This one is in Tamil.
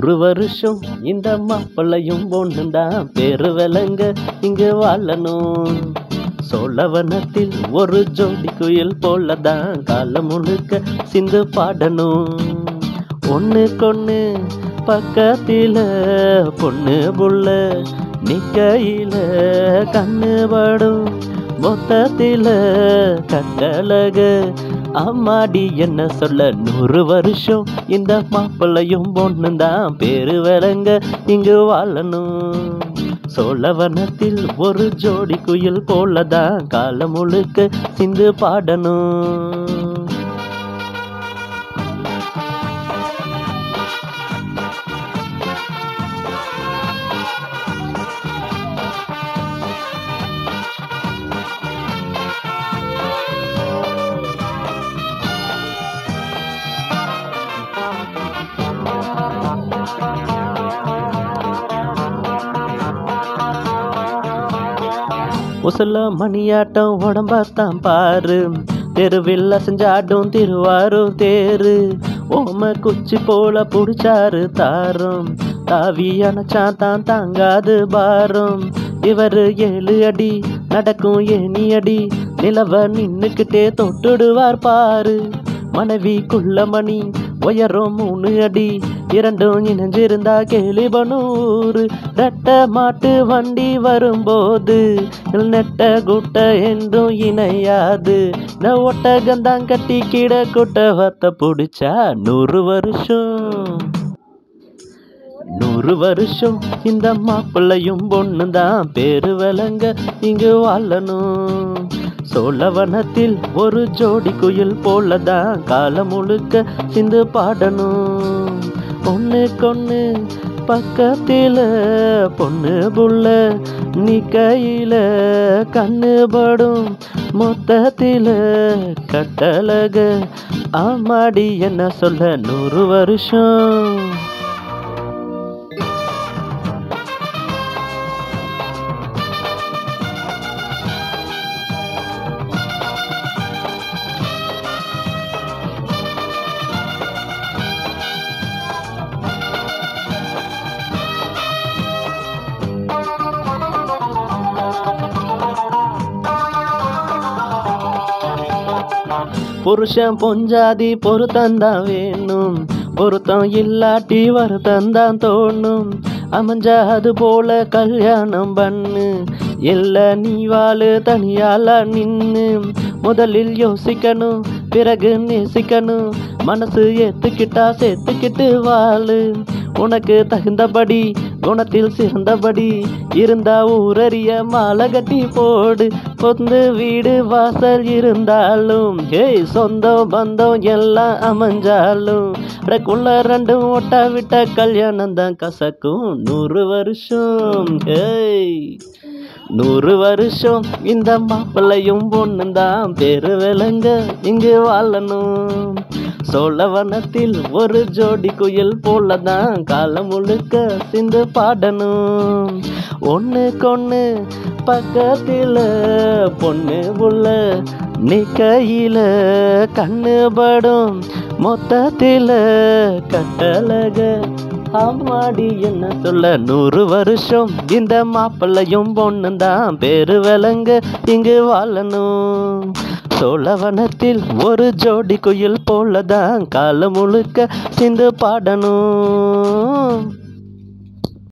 நூறு வருஷம் இந்த மாப்பிள்ளையும் பொண்ணுதான் பேரு விலங்க இங்கு வாழணும் சோழவனத்தில் ஒரு ஜோடி குயில் போலதான் காலம் முழுக்க சிந்து பாடணும் ஒண்ணுக்கொண்ணு பக்கத்தில பொண்ணு புள்ள நிக்கையில கண்ணு படும் மொத்தத்தில கட்டழக அம்மாடி என்ன சொல்ல நூறு வருஷம் இந்த மாப்பிள்ளையும் பொண்ணுதான் பேரு விளங்க இங்கு வாழணும் சோழவனத்தில் ஒரு ஜோடி குயில் போலதான் காலம் முழுக்க சிந்து பாடணும் உசல மணியாட்டம் உடம்பாத்தான் பாரு தெருவில் செஞ்சாடும் திருவாரூர் தேரு ஓம குச்சி போல புடிச்சாரு தாரம் தாவி அணைச்சான் தான் தாங்காது பாரம் இவரு ஏழு அடி நடக்கும் ஏணி அடி நிலவ நின்னுக்கிட்டே தொட்டுடுவார் பாரு மனைவிக்குள்ள மணி உயரம் மூணு அடி இரண்டும் இணைஞ்சிருந்தா கேளிபனூர் ரெட்ட மாட்டு வண்டி வரும்போது நெட்ட குட்ட என்றும் இணையாது இந்த ஒட்டகந்தான் கட்டி கிட குட்ட வத்த பிடிச்சா நூறு வருஷம் நூறு வருஷம் இந்த மாப்பிள்ளையும் பொண்ணுதான் பேரு விளங்க இங்கு வாழணும் சோழவனத்தில் ஒரு ஜோடி குயில் போலதான் காலம் முழுக்க சிந்து பாடணும் ஒண்ணு கொண்ணு பக்கத்தில பொண்ணு புள்ள நீ கையில கண்ணு படும் மொத்தத்தில கட்டழக ஆமாடி என்ன சொல்ல நூறு வருஷம் புருஷன் பொஞ்சாதி பொருத்தந்தான் வேணும் பொருத்தம் இல்லாட்டி வருத்தந்தான் தோணும் அமைஞ்சா அது போல கல்யாணம் பண்ணு இல்ல நீ வாழு தனியால நின்னு முதலில் யோசிக்கணும் பிறகு நேசிக்கணும் மனசு ஏத்துக்கிட்டா சேர்த்துக்கிட்டு வாழு உனக்கு தகுந்தபடி குணத்தில் சிறந்தபடி இருந்தா ஊரறிய மாலை கட்டி போடு பொந்து வீடு வாசல் இருந்தாலும் ஏய் சொந்தம் பந்தம் எல்லாம் அமைஞ்சாலும் அடக்குள்ள ரெண்டும் ஒட்டா விட்ட கல்யாணம் தான் கசக்கும் நூறு வருஷம் ஏய் நூறு வருஷம் இந்த மாப்பிள்ளையும் பொண்ணும் தான் பேரு விளங்க இங்கு வாழணும் சோழவனத்தில் ஒரு ஜோடி குயில் போலதான் காலம் முழுக்க சிந்து பாடணும் ஒண்ணு கொண்ணு பக்கத்தில பொண்ணு புள்ள நீ கையில கண்ணு படும் மொத்தத்தில கட்டழக அம்மாடி என்ன சொல்ல நூறு வருஷம் இந்த மாப்பிள்ளையும் பொண்ணும் தான் பேரு விளங்க இங்கு வாழணும் சோழவனத்தில் ஒரு ஜோடி குயில் போலதான் காலம் முழுக்க சிந்து பாடணும்